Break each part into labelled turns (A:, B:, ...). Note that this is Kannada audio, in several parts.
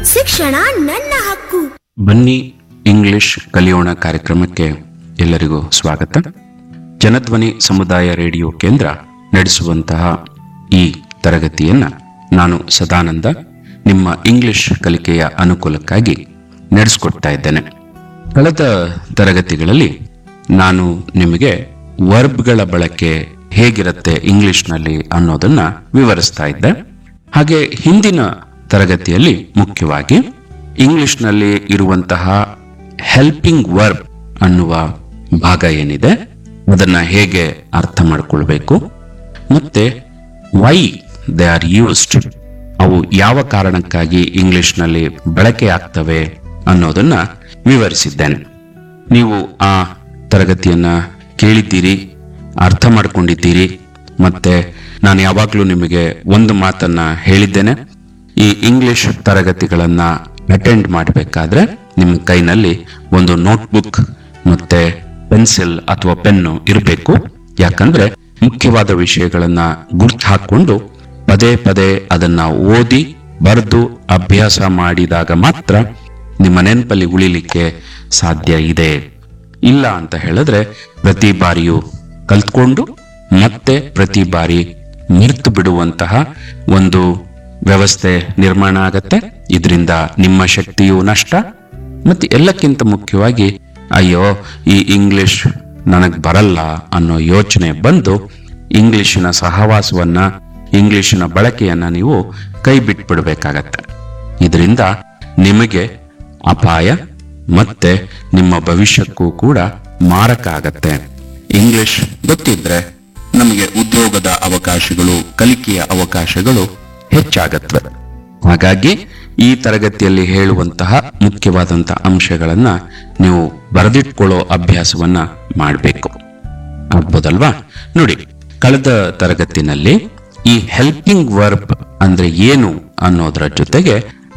A: ಶಿಕ್ಷಣ ನನ್ನ ಹಕ್ಕು
B: ಬನ್ನಿ ಇಂಗ್ಲಿಷ್ ಕಲಿಯೋಣ ಕಾರ್ಯಕ್ರಮಕ್ಕೆ ಎಲ್ಲರಿಗೂ ಸ್ವಾಗತ ಜನಧ್ವನಿ ಸಮುದಾಯ ರೇಡಿಯೋ ಕೇಂದ್ರ ನಡೆಸುವಂತಹ ಈ ತರಗತಿಯನ್ನ ನಾನು ಸದಾನಂದ ನಿಮ್ಮ ಇಂಗ್ಲಿಷ್ ಕಲಿಕೆಯ ಅನುಕೂಲಕ್ಕಾಗಿ ನಡೆಸಿಕೊಡ್ತಾ ಇದ್ದೇನೆ ಕಳೆದ ತರಗತಿಗಳಲ್ಲಿ ನಾನು ನಿಮಗೆ ವರ್ಬ್ಗಳ ಬಳಕೆ ಹೇಗಿರುತ್ತೆ ಇಂಗ್ಲಿಷ್ನಲ್ಲಿ ಅನ್ನೋದನ್ನ ವಿವರಿಸ್ತಾ ಇದ್ದೆ ಹಾಗೆ ಹಿಂದಿನ ತರಗತಿಯಲ್ಲಿ ಮುಖ್ಯವಾಗಿ ಇಂಗ್ಲಿಷ್ನಲ್ಲಿ ಇರುವಂತಹ ಹೆಲ್ಪಿಂಗ್ ವರ್ಬ್ ಅನ್ನುವ ಭಾಗ ಏನಿದೆ ಅದನ್ನ ಹೇಗೆ ಅರ್ಥ ಮಾಡ್ಕೊಳ್ಬೇಕು ಮತ್ತೆ ವೈ ದೇ ಆರ್ ಯೂಸ್ಡ್ ಅವು ಯಾವ ಕಾರಣಕ್ಕಾಗಿ ಇಂಗ್ಲಿಷ್ನಲ್ಲಿ ಬಳಕೆ ಆಗ್ತವೆ ಅನ್ನೋದನ್ನ ವಿವರಿಸಿದ್ದೇನೆ ನೀವು ಆ ತರಗತಿಯನ್ನ ಕೇಳಿದ್ದೀರಿ ಅರ್ಥ ಮಾಡ್ಕೊಂಡಿದ್ದೀರಿ ಮತ್ತೆ ನಾನು ಯಾವಾಗಲೂ ನಿಮಗೆ ಒಂದು ಮಾತನ್ನ ಹೇಳಿದ್ದೇನೆ ಈ ಇಂಗ್ಲಿಷ್ ತರಗತಿಗಳನ್ನ ಅಟೆಂಡ್ ಮಾಡಬೇಕಾದ್ರೆ ನಿಮ್ಮ ಕೈನಲ್ಲಿ ಒಂದು ನೋಟ್ಬುಕ್ ಮತ್ತೆ ಪೆನ್ಸಿಲ್ ಅಥವಾ ಪೆನ್ನು ಇರಬೇಕು ಯಾಕಂದ್ರೆ ಮುಖ್ಯವಾದ ವಿಷಯಗಳನ್ನ ಗುರ್ತು ಹಾಕೊಂಡು ಪದೇ ಪದೇ ಅದನ್ನ ಓದಿ ಬರೆದು ಅಭ್ಯಾಸ ಮಾಡಿದಾಗ ಮಾತ್ರ ನಿಮ್ಮ ನೆನಪಲ್ಲಿ ಉಳಿಲಿಕ್ಕೆ ಸಾಧ್ಯ ಇದೆ ಇಲ್ಲ ಅಂತ ಹೇಳಿದ್ರೆ ಪ್ರತಿ ಬಾರಿಯೂ ಕಲ್ತ್ಕೊಂಡು ಮತ್ತೆ ಪ್ರತಿ ಬಾರಿ ಮರೆತು ಬಿಡುವಂತಹ ಒಂದು ವ್ಯವಸ್ಥೆ ನಿರ್ಮಾಣ ಆಗತ್ತೆ ಇದರಿಂದ ನಿಮ್ಮ ಶಕ್ತಿಯು ನಷ್ಟ ಮತ್ತೆ ಎಲ್ಲಕ್ಕಿಂತ ಮುಖ್ಯವಾಗಿ ಅಯ್ಯೋ ಈ ಇಂಗ್ಲಿಷ್ ನನಗ್ ಬರಲ್ಲ ಅನ್ನೋ ಯೋಚನೆ ಬಂದು ಇಂಗ್ಲಿಶಿನ ಸಹವಾಸವನ್ನ ಇಂಗ್ಲಿಶಿನ ಬಳಕೆಯನ್ನ ನೀವು ಕೈ ಬಿಟ್ಬಿಡ್ಬೇಕಾಗತ್ತೆ ಇದರಿಂದ ನಿಮಗೆ ಅಪಾಯ ಮತ್ತೆ ನಿಮ್ಮ ಭವಿಷ್ಯಕ್ಕೂ ಕೂಡ ಮಾರಕ ಆಗತ್ತೆ ಇಂಗ್ಲಿಷ್ ಗೊತ್ತಿದ್ರೆ ನಮಗೆ ಉದ್ಯೋಗದ ಅವಕಾಶಗಳು ಕಲಿಕೆಯ ಅವಕಾಶಗಳು ಹೆಚ್ಚಾಗತ್ವೆ ಹಾಗಾಗಿ ಈ ತರಗತಿಯಲ್ಲಿ ಹೇಳುವಂತಹ ಮುಖ್ಯವಾದಂತಹ ಅಂಶಗಳನ್ನ ನೀವು ಬರೆದಿಟ್ಕೊಳ್ಳೋ ಅಭ್ಯಾಸವನ್ನ ಮಾಡಬೇಕು ಆಗ್ಬೋದಲ್ವಾ ನೋಡಿ ಕಳೆದ ತರಗತಿನಲ್ಲಿ ಈ ಹೆಲ್ಪಿಂಗ್ ವರ್ಬ್ ಅಂದ್ರೆ ಏನು ಅನ್ನೋದರ ಜೊತೆಗೆ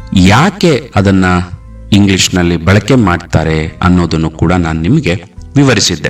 B: ಯಾಕೆ ಅದನ್ನ ಇಂಗ್ಲಿಷ್ನಲ್ಲಿ ಬಳಕೆ ಮಾಡ್ತಾರೆ ಅನ್ನೋದನ್ನು ಕೂಡ ನಾನು ನಿಮಗೆ ವಿವರಿಸಿದ್ದೆ